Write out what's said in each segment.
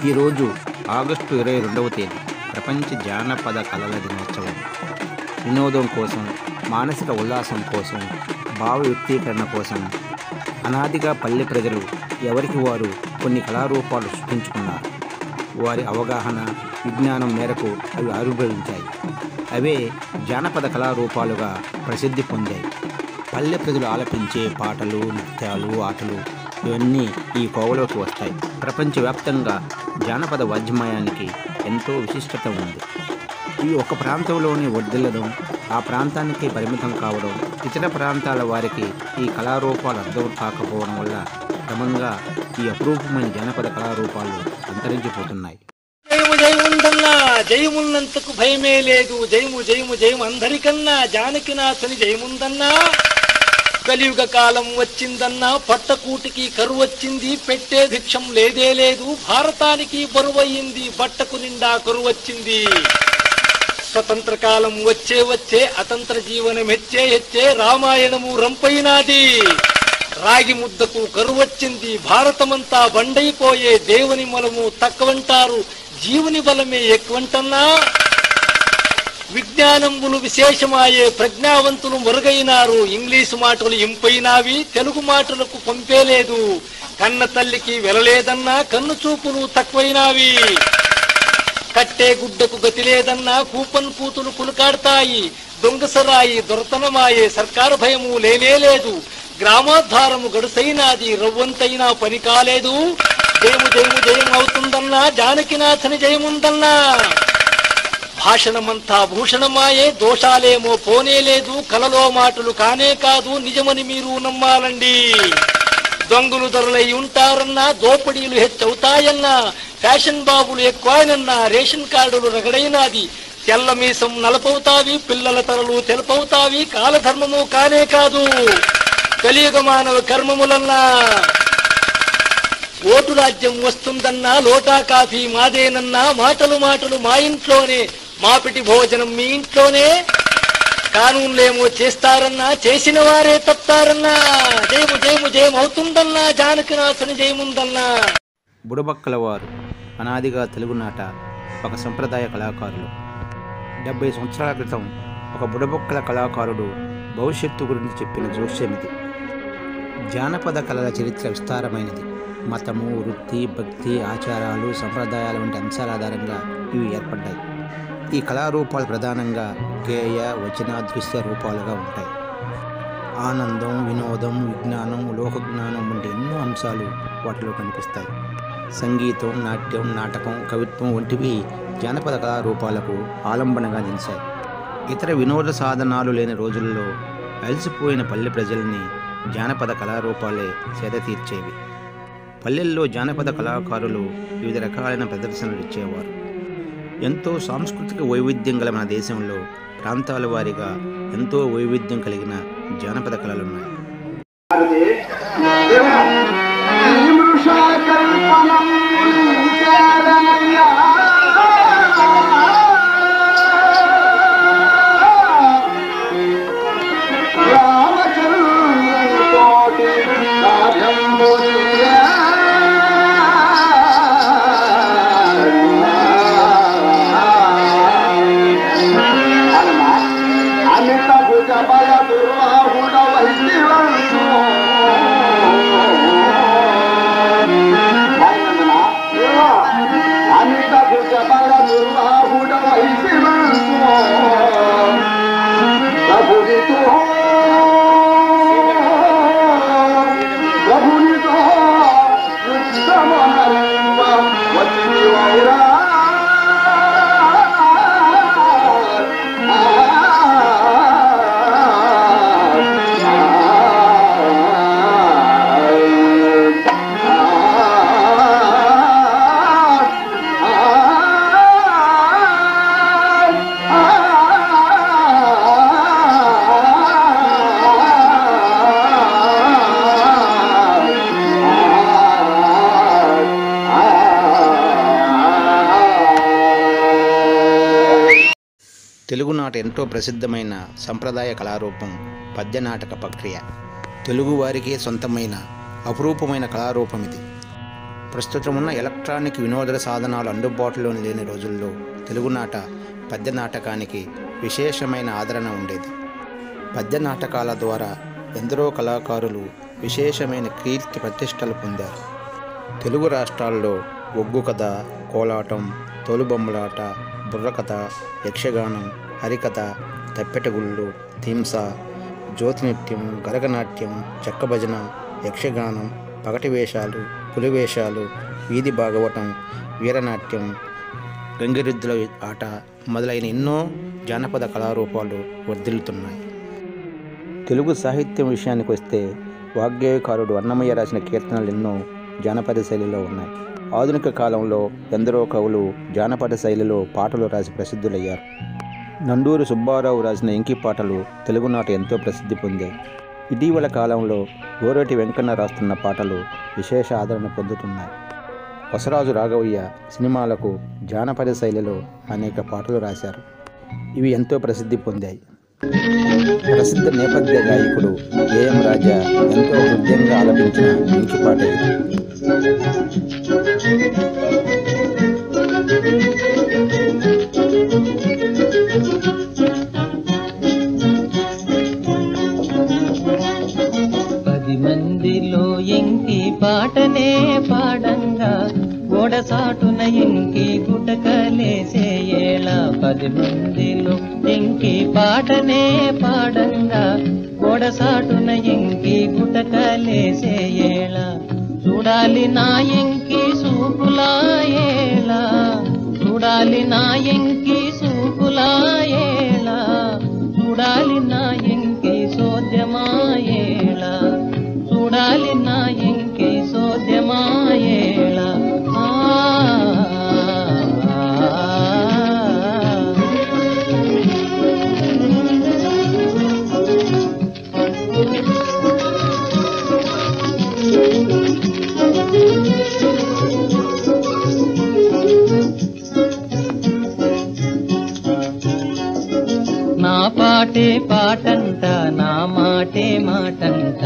ఈరోజు ఆగస్టు ఇరవై రెండవ తేదీ ప్రపంచ జానపద కళల దినోత్సవం వినోదం కోసం మానసిక ఉల్లాసం కోసం భావ వ్యక్తీకరణ కోసం అనాదిగా పల్లె ప్రజలు ఎవరికి వారు కొన్ని కళారూపాలు సృష్టించుకున్నారు వారి అవగాహన విజ్ఞానం మేరకు అవి ఆవిర్భవించాయి అవే జానపద కళారూపాలుగా ప్రసిద్ధి పొందాయి పల్లె ప్రజలు ఆలపించే పాటలు నృత్యాలు ఆటలు ఇవన్నీ ఈ కోవలోకి వస్తాయి ప్రపంచవ్యాప్తంగా జానపద వాద్యమయానికి ఎంతో విశిష్టత ఉంది ఇవి ఒక ప్రాంతంలోనే వర్ధిల్లడం ఆ ప్రాంతానికి పరిమితం కావడం ఇతర ప్రాంతాల వారికి ఈ కళారూపాలు అర్థం కాకపోవడం వల్ల క్రమంగా ఈ అపురూపమైన జానపద కళారూపాలు అంతరించిపోతున్నాయి జయము జయముందన్నా జయమున్నంతకు భయమే లేదు జయము జయము జయము అందరికన్నా జానకినాథుని జయముందన్నా కలియుగ కాలం వచ్చిందన్నా పట్టకూటికి కరువు వచ్చింది పెట్టే భిక్షం లేదే లేదు భారతానికి బరువయ్యింది బట్టకు నిండా కరువు వచ్చింది స్వతంత్ర కాలం వచ్చే వచ్చే అతంత్ర జీవనం హెచ్చే హెచ్చే రామాయణము రంపైనాది రాగి ముద్దకు కరువచ్చింది భారతమంతా బండైపోయే దేవుని బలము తక్కువంటారు జీవుని బలమే ఎక్కువంటన్నా విజ్ఞానంబులు విశేషమాయే ప్రజ్ఞావంతులు మరుగైనారు ఇంగ్లీషు మాటలు ఇంపైనావి తెలుగు మాటలకు పంపేలేదు కన్న తల్లికి వెలలేదన్నా కన్ను చూపులు తక్కువైనావి కట్టే గుడ్డకు గతి లేదన్నా కూపన్ కూతులు కులుకాడతాయి దొంగసరాయి దొరతనమాయే సర్కారు భయము లేనే లేదు గ్రామోద్ధారము గడుసైనాది రవ్వంతైనా పని కాలేదు జయము జయము జయం అవుతుందన్నా జానకినాథని జయముందన్నా భాషణమంతా భూషణమాయే దోషాలేమో పోనే లేదు కలలో మాటలు కానే కాదు నిజమని మీరు నమ్మాలండి దొంగలు ధరలై ఉంటారన్నా దోపిడీలు హెచ్చవుతాయన్నా ఫ్యాషన్ బాబులు ఎక్కువనన్నా రేషన్ కార్డులు రగడైనాది తెల్ల మీసం నలపవుతావి పిల్లల తరలు తెలుపవుతావి కాలధర్మము కానే కాదు కలియుగ మానవ కర్మములన్నా ఓటు రాజ్యం వస్తుందన్నా లోటా కాఫీ మాదేనన్నా మాటలు మాటలు మా ఇంట్లోనే మాపిటి భోజనం మీ ఇంట్లోనే కానూన్లేమో చేస్తారన్నా చేసిన వారే తప్తారన్నా జయము జయము జయం అవుతుందన్నా జానకినాథుని జయముందన్నా బుడబక్కల వారు అనాదిగా తెలుగునాట ఒక సంప్రదాయ కళాకారులు డెబ్బై సంవత్సరాల క్రితం ఒక బుడబొక్కల కళాకారుడు భవిష్యత్తు గురించి చెప్పిన జోస్యం ఇది జానపద కళల చరిత్ర విస్తారమైనది మతము వృత్తి భక్తి ఆచారాలు సంప్రదాయాల వంటి అంశాల ఆధారంగా ఇవి ఏర్పడ్డాయి ఈ కళారూపాలు ప్రధానంగా గేయ వచన దృశ్య రూపాలుగా ఉంటాయి ఆనందం వినోదం విజ్ఞానం లోకజ్ఞానం వంటి ఎన్నో అంశాలు వాటిలో కనిపిస్తాయి సంగీతం నాట్యం నాటకం కవిత్వం వంటివి జానపద కళారూపాలకు ఆలంబనగా నిలిచాయి ఇతర వినోద సాధనాలు లేని రోజుల్లో అలసిపోయిన పల్లె ప్రజల్ని జానపద కళారూపాలే సేద తీర్చేవి పల్లెల్లో జానపద కళాకారులు వివిధ రకాలైన ప్రదర్శనలు ఇచ్చేవారు ఎంతో సాంస్కృతిక వైవిధ్యం గల మన దేశంలో ప్రాంతాల వారీగా ఎంతో వైవిధ్యం కలిగిన జానపద కళలున్నాయి అమిత భుజ బల దుర్వాహుడ వైశ్వంసు అమిత భుజ బల దుర్వాహుడ వైశ్వంసు ప్రభునితో ప్రభునితో యుద్ధమహరింప వచ్చి వైరా తెలుగునాట ఎంతో ప్రసిద్ధమైన సంప్రదాయ కళారూపం పద్యనాటక ప్రక్రియ తెలుగువారికే సొంతమైన అపురూపమైన కళారూపం ఇది ప్రస్తుతం ఉన్న ఎలక్ట్రానిక్ వినోద సాధనాలు అందుబాటులో లేని రోజుల్లో తెలుగునాట పద్య నాటకానికి విశేషమైన ఆదరణ ఉండేది పద్య నాటకాల ద్వారా ఎందరో కళాకారులు విశేషమైన కీర్తి ప్రతిష్టలు పొందారు తెలుగు రాష్ట్రాల్లో ఒగ్గు కథ కోలాటం తోలుబొమ్మలాట బుర్రకథ యక్షగానం హరికథ తప్పెటగుళ్ళు థింస జ్యోతినృత్యం గరగనాట్యం చెక్క భజన యక్షగానం పగటి వేషాలు పులి వేషాలు వీధి భాగవతం వీరనాట్యం గంగిరెద్దుల ఆట మొదలైన ఎన్నో జానపద కళారూపాలు వర్ధిల్లుతున్నాయి తెలుగు సాహిత్యం విషయానికి వస్తే వాగ్గేయకారుడు అన్నమయ్య రాసిన కీర్తనలు ఎన్నో జానపద శైలిలో ఉన్నాయి ఆధునిక కాలంలో ఎందరో కవులు జానపద శైలిలో పాటలు రాసి ప్రసిద్ధులయ్యారు నండూరు సుబ్బారావు రాసిన ఇంకి పాటలు తెలుగునాట ఎంతో ప్రసిద్ధి పొందాయి ఇటీవల కాలంలో గోరటి వెంకన్న రాస్తున్న పాటలు విశేష ఆదరణ పొందుతున్నాయి వసరాజు రాఘవయ్య సినిమాలకు జానపద శైలిలో అనేక పాటలు రాశారు ఇవి ఎంతో ప్రసిద్ధి పొందాయి ప్రసిద్ధ నేపథ్య గాయకుడు ఏఎం రాజా ఎంతో హృదయంగా ఆలపించిన ఇంకి పాట ఇది పది మందిలో ఎంకి పాటనే పాడంగా గోడసాటున ఎంకి గుటకలేసే ఏళ పది మందిలో ఎంకి పాటనే పాడంగా గోడసాటున ఎంకి గుటకలేసే ఏళ చూడాలి నా ఎంకి సూపులా ఏళ చూడాలి నా ఎంకి సూపులా ఏళ చూడాలి నా ఎంకి సోద్యమాయేళ చూడాలి నా ఎంకి సోద్యమాయేళ ఆ నా పాటే పాటంట నా మాటే మాటంట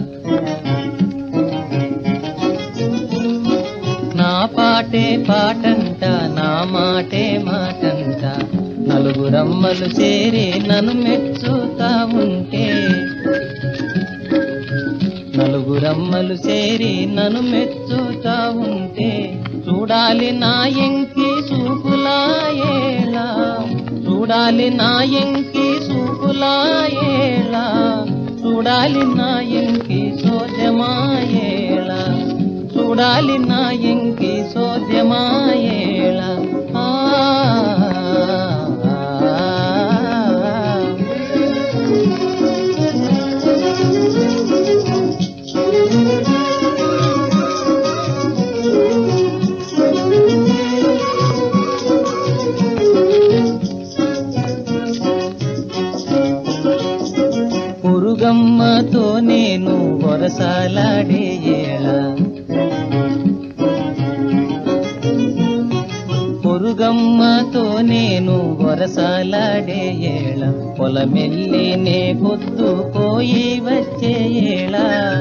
నా పాటే పాటంట నా మాటే మాటంట నలుగురమ్మలు చేరి నన్ను మెచ్చుతా ఉంటే నలుగురమ్మలు చేరి నన్ను మెచ్చుతా ఉంటే చూడాలి నా ఎంకి సూపులాయేలా చూడాలి నా ఎంకి సూపులాయేలా చూడాలి నా ఎంకి సోద్యమాయేలా చూడాలి నా ఎంకి సోద్యమాయేలా ఆ పురుగమ్మతో నేను వరసాలాడే ఏళ పొరుగమ్మతో నేను వరసాలాడే ఏళ పొలమెల్లి నే పొద్దు పోయి వచ్చే ఏళ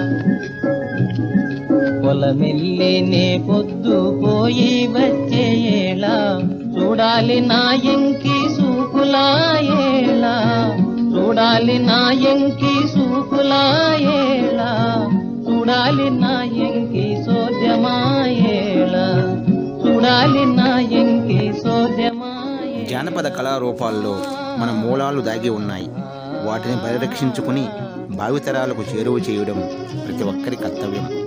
పొలమెల్లి నే పొద్దు పోయి వచ్చే ఏళ చూడాలి నా ఎంకి సూపులాయేలా చూడాలి నా ఎంకి సూపులాయేలా చూడాలి నా ఎంకి సోద్యమాయేలా చూడాలి నా ఎంకి సోద్యమాయే జానపద కళారూపాల్లో మన మూలాలు దాగి ఉన్నాయి వాటిని పరిరక్షించుకుని భావితరాలకు చేరువ చేయడం ప్రతి ఒక్కరి కర్తవ్యం